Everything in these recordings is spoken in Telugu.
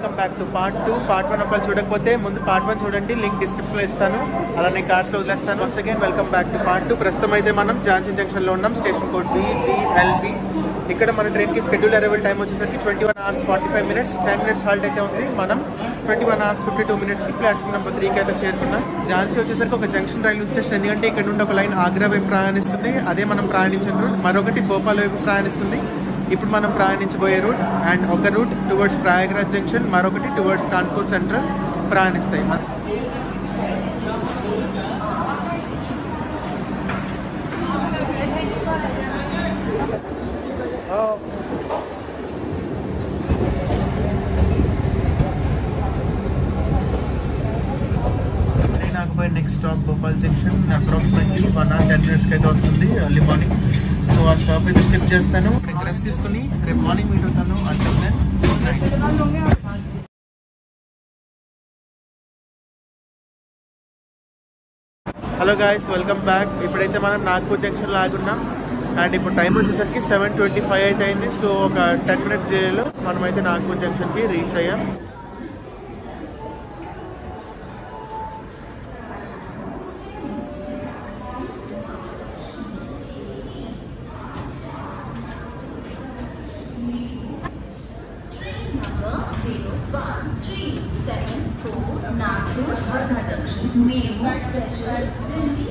Welcome back to part two part one ఒకవేళ చూడకపోతే ముందు పార్ట్ వన్ చూడండి లింక్ డిస్క్రిప్షన్ లో ఇస్తాను అలానే కార్డ్స్ లో వదిలేస్తాను once again welcome back to part two ప్రస్తుతం అయితే మనం ఝాన్సీ జంక్షన్ లో ఉన్నాం స్టేషన్ కోడ్ బిజిఎల్బి ఇక్కడ మన ట్రైన్ కి షెడ్యూల్ అరైవల్ టైం వచ్చేసరికి twenty one hours forty five minutes ten minutes halt అయితే ఉంది మనం twenty one hours fifty two minutes కి ప్లాట్ఫామ్ నెంబర్ త్రీకి అయితే చేరుకున్నాం ఝాన్సీ వచ్చేసరికి ఒక జంక్షన్ రైల్వే స్టేషన్ ఎందుకంటే ఇక్కడ నుండి ఒక లైన్ ఆగ్రా వైపు ప్రయాణిస్తుంది అదే మనం ప్రయాణించిన రూట్ మరొకటి భోపాల్ వైపు ప్రయాణిస్తుంది ఇప్పుడు మనం ప్రయాణించబోయే రూట్ అండ్ ఒక రూట్ టువర్డ్స్ ప్రయాగ్రాజ్ జంక్షన్ మరొకటి టువర్డ్స్ కాన్పూర్ సెంట్రల్ ప్రయాణిస్తాయి ట్రైన్ ఆగిపోయి next stop Bhopal junction approximately one hour ten మినిట్స్కి అయితే వస్తుంది ఎర్లీ మార్నింగ్ సో ఆ స్టాప్ అయితే స్కిప్ చేస్తాను రెస్ట్ తీసుకుని రేపు మార్నింగ్ మీట్ అవుతాను అంటే హలో గాయస్ వెల్కమ్ బ్యాక్ ఇప్పుడైతే మనం నాగ్పూర్ జంక్షన్ లాగున్నాం అండ్ ఇప్పుడు టైం వచ్చేసరికి సెవెన్ ట్వంటీ ఫైవ్ అయితే అయింది సో ఒక టెన్ మినిట్స్ జర్నీలో మనమైతే నాగ్పూర్ జంక్షన్కి రీచ్ అయ్యాం Nagpur, Wardha Junction, Memo, Delhi,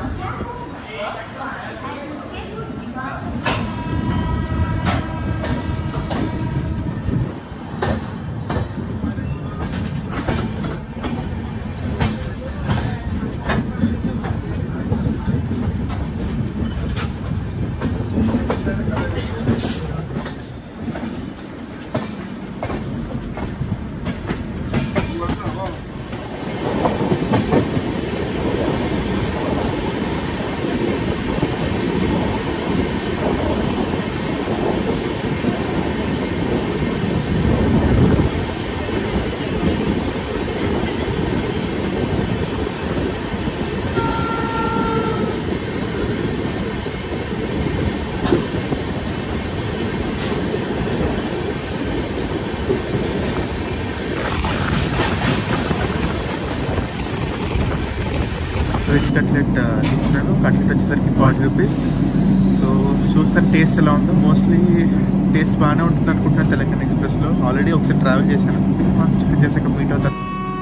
veg cutlet తీసుకున్నాను కట్లెట్ వచ్చేసరికి ఫార్టీ రూపీస్ సో చూస్తాను టేస్ట్ ఎలా ఉందో మోస్ట్లీ టేస్ట్ బాగానే ఉంటుంది అనుకుంటున్నాను తెలంగాణ ఎక్స్ప్రెస్లో ఆల్రెడీ ఒకసారి ట్రావెల్ చేశాను ఫస్ట్ టిఫిన్ చేసాక మీట్ అవుతాను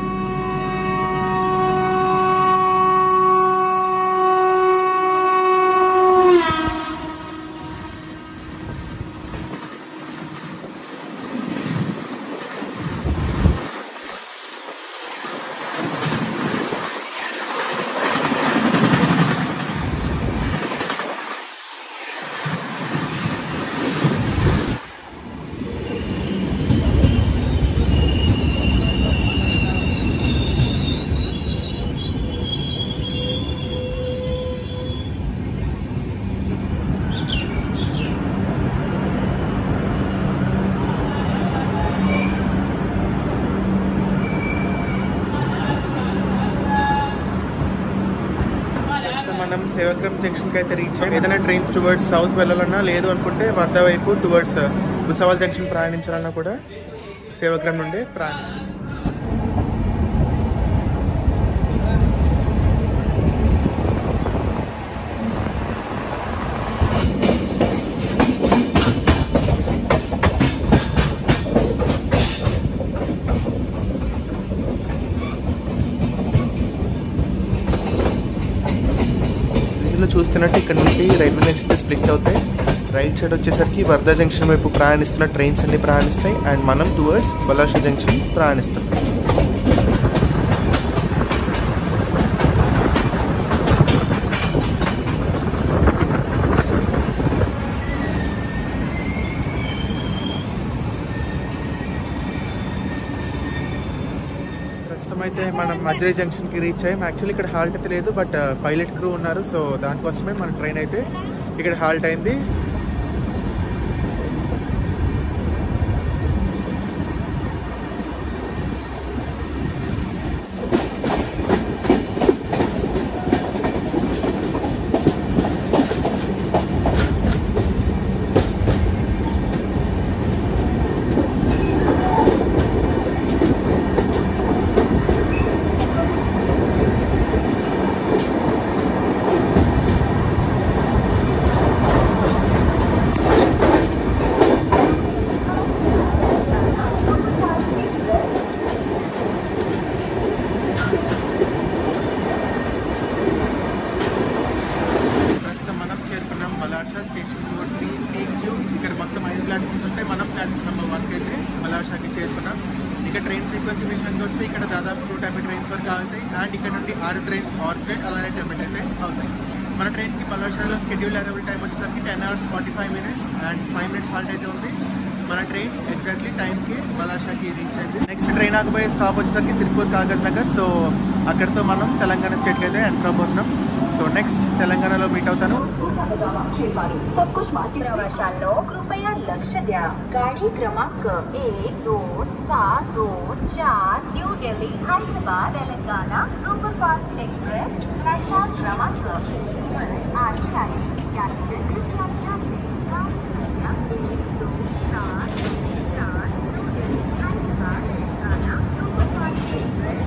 ప్రస్తుతం మనం సేవగ్రామ్ జంక్షన్కి అయితే రీచ్ అయ్యాం ఏదైనా ట్రైన్స్ టువర్డ్స్ సౌత్ వెళ్ళాలన్నా లేదు అనుకుంటే వర్ధా వైపు టువర్డ్స్ భుసవాల్ జంక్షన్ ప్రయాణించాలన్నా కూడా సేవగ్రామ్ నుండి ప్రయాణిస్తాం ఇందులో చూస్తున్నట్టు ఇక్కడ నుండి రైల్వే లైన్స్ అయితే స్ప్లిట్ అవుతాయి రైట్ సైడ్ వచ్చేసరికి వర్ధా జంక్షన్ వైపు ప్రయాణిస్తున్న ట్రైన్స్ అన్ని ప్రయాణిస్తాయి అండ్ మనం టువర్డ్స్ బలాషా జంక్షన్ ప్రయాణిస్తాం ప్రస్తుతం అయితే మనం మజ్రీ జంక్షన్కి రీచ్ అయ్యాం యాక్చువల్లీ ఇక్కడ హాల్ట్ అయితే లేదు బట్ పైలట్ క్రూ ఉన్నారు సో దానికోసమే మన ట్రైన్ అయితే ఇక్కడ హాల్ట్ అయింది ట్రైన్ ఫ్రీక్వెన్సీ విషయానికి వస్తే ఇక్కడ దాదాపు నూట యాభై ట్రైన్స్ వరకు అవుతాయి అండ్ ఇక్కడ నుండి ఆరు ట్రైన్స్ ఆర్చినేట్ అలానే టెర్మినేట్ అయితే అవుతాయి మన ట్రైన్కి పల్లవశాలలో స్కెడ్యూల్ అరైవల్ టైం వచ్చేసరికి ten hours forty five minutes and five minutes halt అయితే ఉంది మన ట్రైన్ ఎగ్జాక్ట్లీ టైంకి బలాషాకి రీచ్ అయింది నెక్స్ట్ ట్రైన్ ఆగిపోయే స్టాప్ వచ్చేసరికి సిర్పూర్ కాగజ్ నగర్ సో అక్కడితో మనం తెలంగాణ స్టేట్కి అయితే ఎంటర్ అవబోతున్నాం సో నెక్స్ట్ తెలంగాణలో మీట్ అవుతాను सब कुछ मासिक प्रवाशांनो कृपया लक्ष द्या गाडी क्रमांक एक दोन सात दोन चार new Delhi Hyderabad Telangana superfast express platform क्रमांक एकवर आली आहे याची कृपया ध्यान द्या. गाडी क्रमांक एक दोन सात दोन चार new Delhi Hyderabad Telangana superfast express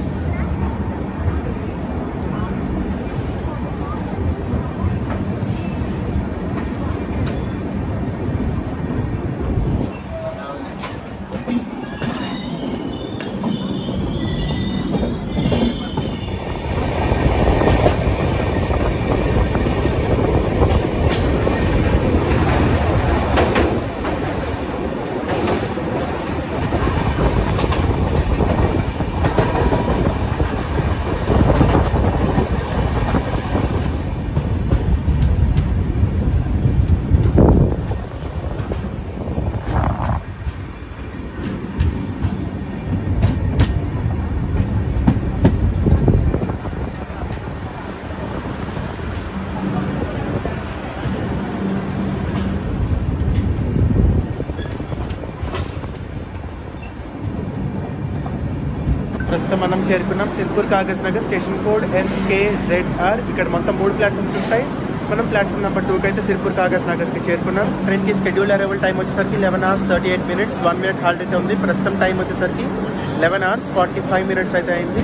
ప్రస్తుతం మనం చేరుకున్నాం Sirpur Kagaz Nagar station code SKZR ఇక్కడ మొత్తం మూడు ప్లాట్ఫామ్స్ ఉంటాయి మనం ప్లాట్ఫామ్ నెంబర్ టూకి అయితే సిర్పూర్ కాగజ్ నగర్కి చేరుకున్నాం ట్రైన్కి షెడ్యూల్ అరైవల్ టైం వచ్చేసరికి eleven hours thirty eight minutes one minute halt అయితే ఉంది ప్రస్తుతం టైం వచ్చేసరికి eleven hours forty five minutes అయితే అయింది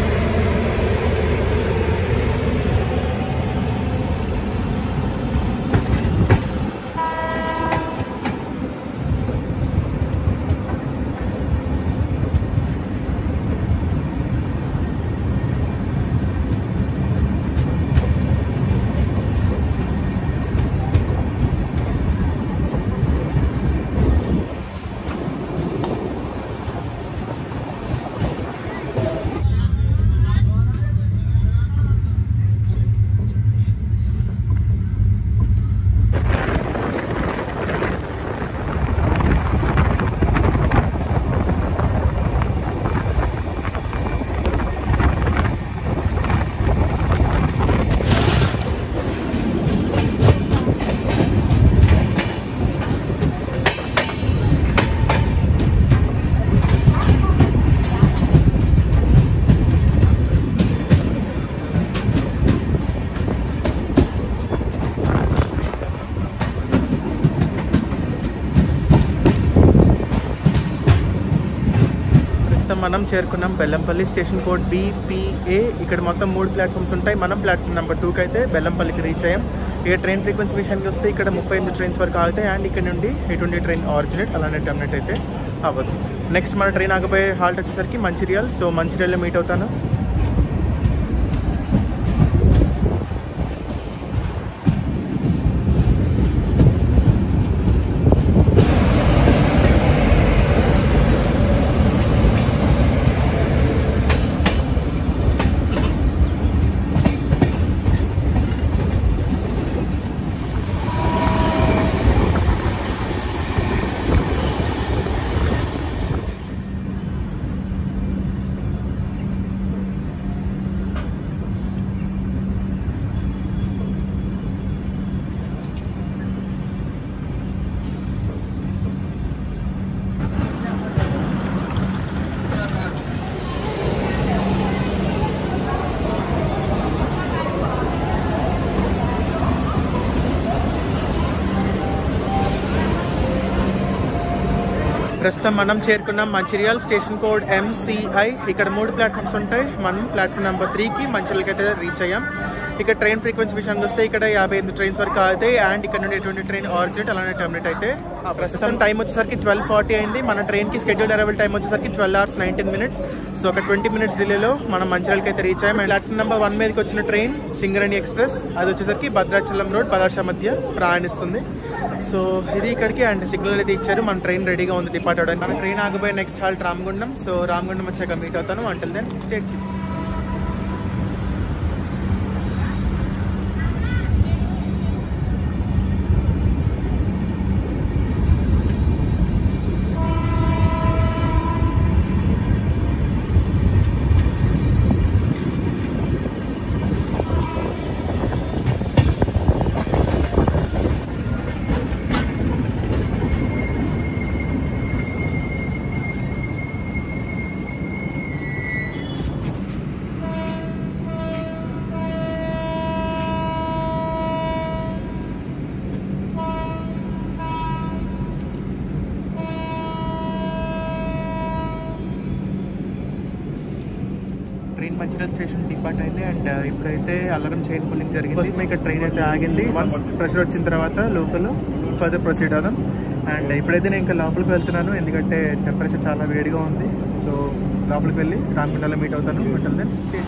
ప్రస్తుతం మనం చేరుకున్నాం బెల్లంపల్లి స్టేషన్ కోడ్ బీపీఏ ఇక్కడ మొత్తం మూడు ప్లాట్ఫామ్స్ ఉంటాయి మనం ప్లాట్ఫామ్ నెంబర్ టూకి అయితే బెల్లంపల్లికి రీచ్ అయ్యాం ఇక ట్రైన్ ఫ్రీక్వెన్సీ విషయానికి వస్తే ఇక్కడ ముప్పై ఎనిమిది ట్రైన్స్ వరకు ఆగుతాయి అండ్ ఇక్కడ నుండి ఎటువంటి ట్రైన్ ఆరిజినేట్ అలానే టర్మినేట్ అయితే అవ్వదు నెక్స్ట్ మన ట్రైన్ ఆగిపోయే హాల్ట్ వచ్చేసరికి మంచిర్యాల్ సో మంచిర్యాల్లో మీట్ అవుతాను ప్రస్తుతం మనం చేరుకున్నాం మంచిర్యాల్ స్టేషన్ కోడ్ ఎంసీఐ ఇక్కడ మూడు ప్లాట్ఫామ్స్ ఉంటాయి మనం ప్లాట్ఫామ్ నెంబర్ త్రీకి మంచిర్యాలకి అయితే రీచ్ అయ్యాం ఇక్కడ ట్రైన్ ఫ్రీక్వెన్సీ విషయానికి వస్తే ఇక్కడ యాభై ఎనిమిది ట్రైన్స్ వరకు అవుతాయి అండ్ ఇక్కడ నుండి ఎటువంటి ట్రైన్ ఆర్జిట్ అలానే టర్మినేట్ అయితే ఆ ప్రస్తుతం టైం వచ్చేసరికి ట్వెల్వ్ ఫార్టీ అయింది మన ట్రైన్ కి స్కెడ్యూల్ అరైవల్ టైం వచ్చేసరికి twelve hours nineteen minutes so ఒక ట్వంటీ మినిట్స్ డిలేలో మనం మంచిర్యాలకి అయితే రీచ్ అయ్యాం అండ్ ప్లాట్ఫామ్ నెంబర్ వన్ మీదకి వచ్చిన ట్రైన్ సింగరణి ఎక్స్ప్రెస్ అది వచ్చేసరికి భద్రాచలం రోడ్ పలార్ష మధ్య ప్రయాణిస్తుంది సో ఇది ఇక్కడికి అండ్ సిగ్నల్ అయితే ఇచ్చారు మన ట్రైన్ రెడీగా ఉంది డిపార్ట్ అవడానికి మన ట్రైన్ ఆగిపోయి next halt Ramagundam so Ramagundam వచ్చాక మీట్ అవుతాను until then state train Mancherial station depart అయింది అండ్ ఇప్పుడైతే అల్లరం చైన్ పుల్లింగ్ జరిగింది ఫస్ట్ ఇక్కడ ట్రైన్ అయితే ఆగింది వన్స్ ప్రెషర్ వచ్చిన తర్వాత లోపల ఫర్దర్ ప్రొసీడ్ అవుదాం అండ్ ఇప్పుడైతే నేను ఇంకా లోపలికి వెళ్తున్నాను ఎందుకంటే టెంపరేచర్ చాలా వేడిగా ఉంది సో లోపలికి వెళ్ళి రామగుండాలో మీట్ అవుతాను అంటల్ దెన్ స్టే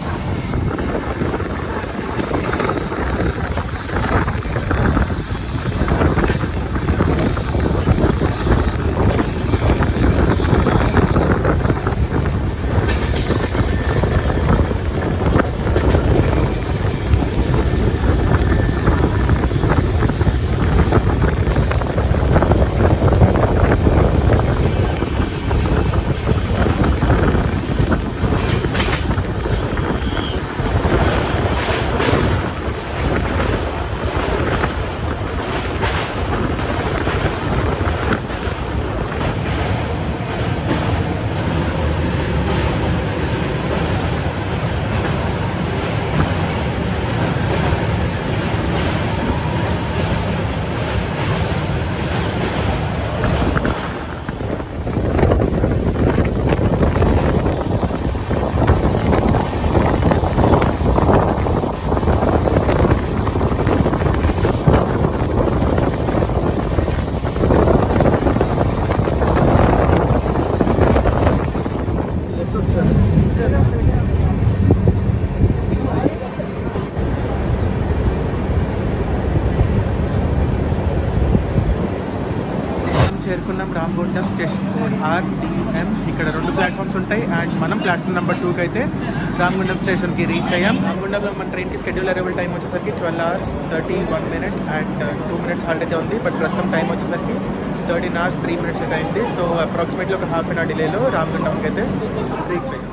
చేరుకున్నాం రామగుండం స్టేషన్ కోడ్ ఆర్డిఎం ఇక్కడ రెండు ప్లాట్ఫామ్స్ ఉంటాయి అండ్ మనం ప్లాట్ఫామ్ నెంబర్ టూకి అయితే రామగుండం స్టేషన్కి రీచ్ అయ్యాం రామగుండంలో మన ట్రైన్కి స్కెడ్యూల్ అరైవల్ టైం వచ్చేసరికి twelve hours thirty one minute and two minutes halt అయితే ఉంది బట్ ప్రస్తుతం టైం వచ్చేసరికి థర్టీన్ అవర్స్ త్రీ మినిట్స్ అయితే అయింది సో అప్రాక్సిమేట్లీ ఒక హాఫ్ అన్ అవర్ డిలేలో రామగుండంకి అయితే రీచ్ అయ్యాం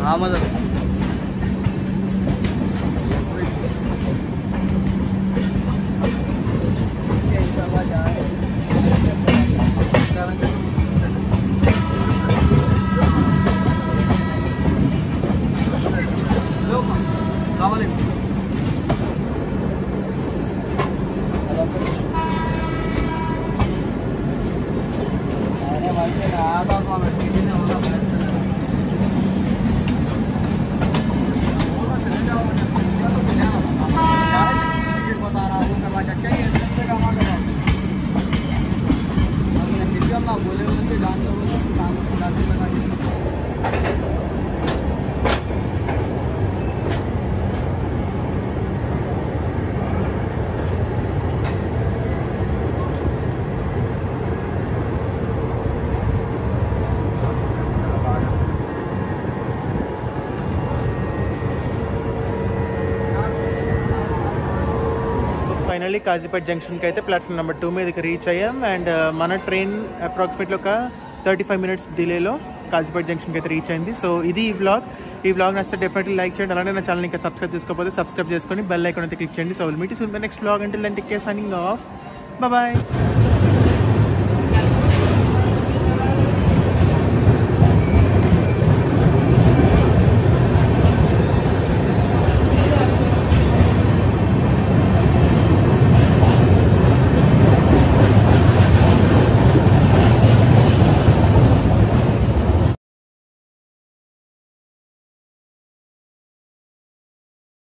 ఆమద కావాలి ఫైనల్లీ కాజీపేట్ జంక్షన్కి అయితే ప్లాట్ఫామ్ నెంబర్ టూ మీదకి రీచ్ అయ్యాం అండ్ మన ట్రైన్ అప్రాక్సిమేట్లీ ఒక థర్టీ ఫైవ్ మినిట్స్ డిలేలో కాజీపేట్ జంక్షన్కి అయితే రీచ్ అయింది సో ఇది ఈ వ్లాగ్ ఈ వ్లాగ్ నచ్చితే డెఫినెట్లీ లైక్ చేయండి అలానే నా ఛానల్ ఇంకా సబ్స్క్రైబ్ చేసుకోకపోతే సబ్స్క్రైబ్ చేసుకొని బెల్ ఐకాన్ అయితే క్లిక్ చేయండి so will meet next vlog until then tick signing off bye